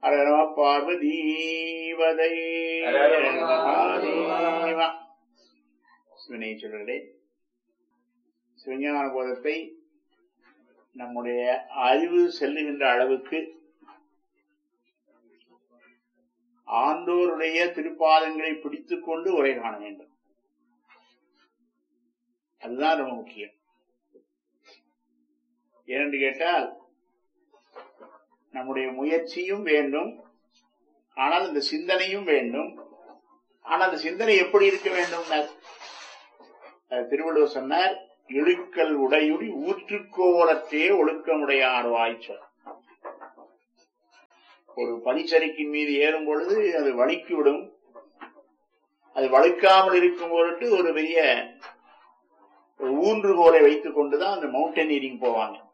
அரர பார்வதீவதை மகாதேவா சிவனை சொல்றே சிவஞான போதத்தை நம்முடைய அறிவு செல்லுகின்ற அளவுக்கு ஆண்டோருடைய திருப்பாதங்களை பிடித்துக் கொண்டு உரை காண வேண்டும் அதுதான் ரொம்ப முக்கியம் ஏனென்று கேட்டால் நம்முடைய முயற்சியும் வேண்டும் ஆனால் இந்த சிந்தனையும் வேண்டும் ஆனால் அந்த சிந்தனை எப்படி இருக்க வேண்டும் திருவள்ளுவர் சொன்னார் இழுக்கல் உடையுடி ஊற்றுக்கோலத்தே ஒழுக்கமுடையார் வாய்ச்சொல் ஒரு பனிச்சரிக்கின் மீது ஏறும் பொழுது அது வலிக்கு விடும் அது வழுக்காமல் இருக்கும் பொருட்டு ஒரு பெரிய ஒரு ஊன்றுகோலை வைத்துக் கொண்டுதான் அந்த மவுண்டனியரிங் போவாங்க